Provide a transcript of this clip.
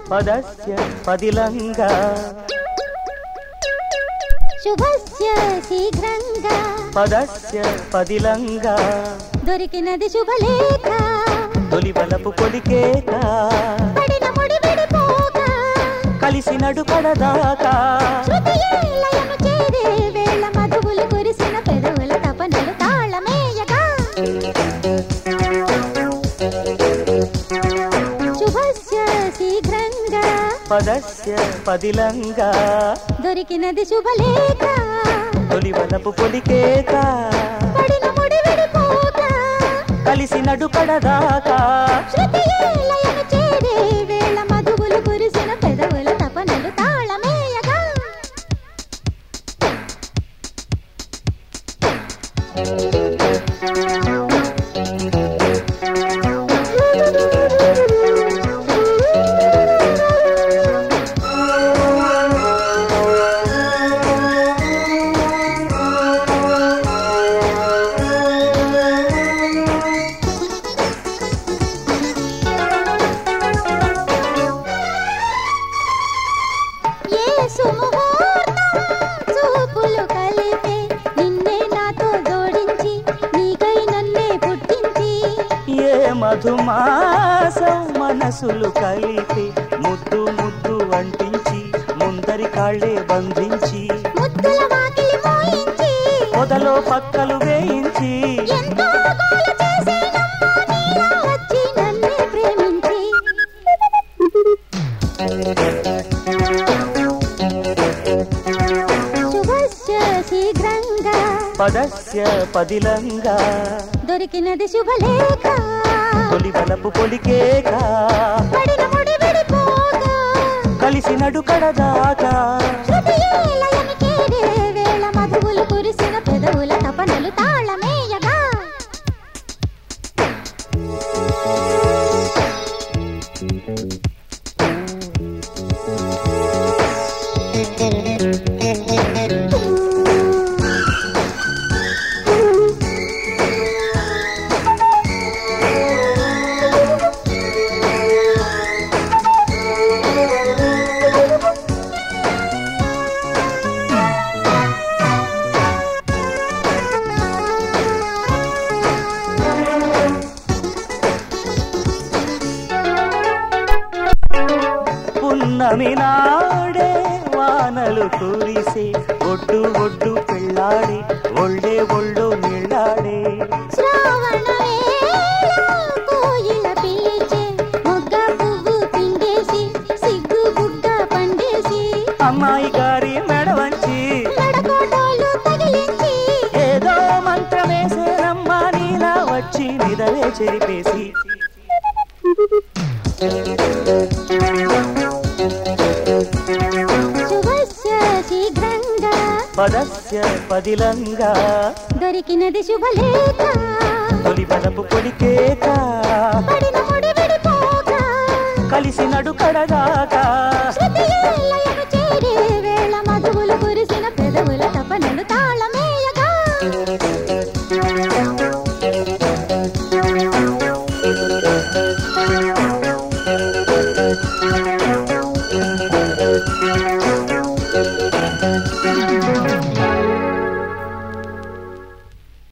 పదస్య పదిలంగా శుభస్య శీఘ్రంగా పదస్య పదిలంగా దొరికినది శుభలేఖ తొలి వలపు పొలికేక పడిన ముడి విడిపోగా కలిసినడు కడదాకా శృతియే లయను చేరే వేళ మధువులు కురిసిన పెదవుల తపనలు తాళమేయగా శుభస్య శీఘ్రంగా పదస్య పదిలంగా దొరికినది శుభలేఖ తొలి వలపు పొలికేక పడిన ముడి విడిపోగా కలిసినడు కడదాకా శృతియే లయను చేరే వేళ మధువులు కురిసిన పెదవుల తపనలు తాళమేయగా ఏ సుముహూర్తం చూపులు కలిపే నిన్నే నాతో జోడించి నీకై నన్నే పుట్టించి ఏ మధుమాసం మనసులు కలిపి ముద్దు ముద్దు అంటించి ముందరి కాళ్ళే బంధించి ముద్దుల వాకిలి మోయించి పొదలో పక్కలు వేయించి ఎంతో గోల చేసేనమ్మా నీలా వచ్చి నన్నే ప్రేమించి శుభస్య శీఘ్రంగా పదస్య పదిలంగా దొరికినది శుభలేఖ తొలి వలపు పొలికేక పడిన ముడి విడిపోగా కలిసినడు కడదాకా శృతియే లయను చేరే వేళ మధువులు కురిసిన పెదవుల తపనలు తాళమేయగా పున్నమి నాడే వానలు కురిసే ఒడ్డు ఒడ్డు పెళ్ళాడే ఒళ్ళే ఒళ్ళు నీళ్ళాడే శ్రావణ వేళ కోయిల పిలిచే మొగ్గ పువ్వు పిండేసి సిగ్గు బుగ్గ పండేసి అమ్మాయి గారి మెడ వంచి నడకోటోలు తగిలించి ఏదో మంత్రమేసేనమ్మా నీలా వచ్చి నిదలే చెరిపేసి శుభస్య శీఘ్రంగా పదస్య పదిలంగా దొరికినది శుభలేఖ తొలి వలపు పొలికేక పడిన ముడి విడిపోగా కలిసినడు కడదాకా శృతియే లయను చేరే వేళ మధువులు కురిసిన పెదవుల తపనలు తాళమేయగా